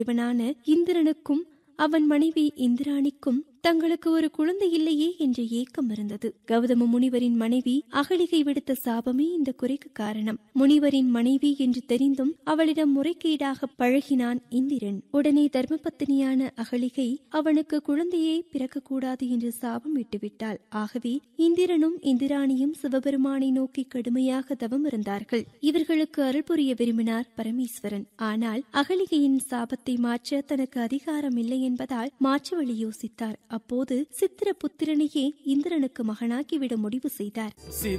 இவனான இந்திரனுக்கும் அவன் மனைவி இந்திராணிக்கும் தங்களுக்கு ஒரு குழந்தை இல்லையே என்ற ஏக்கம் இருந்தது கௌதம முனிவரின் மனைவி அகலிகை விடுத்த சாபமே இந்த குறைக்கு காரணம் முனிவரின் மனைவி என்று தெரிந்தும் அவளிடம் முறைகேடாக பழகினான் இந்திரன் உடனே தர்மபத்தினியான அகலிகை அவனுக்கு குழந்தையே பிறக்கக்கூடாது என்று சாபம் விட்டுவிட்டாள் ஆகவே இந்திரனும் இந்திராணியும் சிவபெருமானை நோக்கி கடுமையாக தவம் இருந்தார்கள் இவர்களுக்கு அருள் புரிய விரும்பினார் பரமேஸ்வரன் ஆனால் அகலிகையின் சாபத்தை மாற்ற தனக்கு அதிகாரம் இல்லை என்பதால் மாற்று வழி யோசித்தார் அப்போது சித்திர புத்திரனையே இந்திரனுக்கு மகனாக்கிவிட முடிவு செய்தார்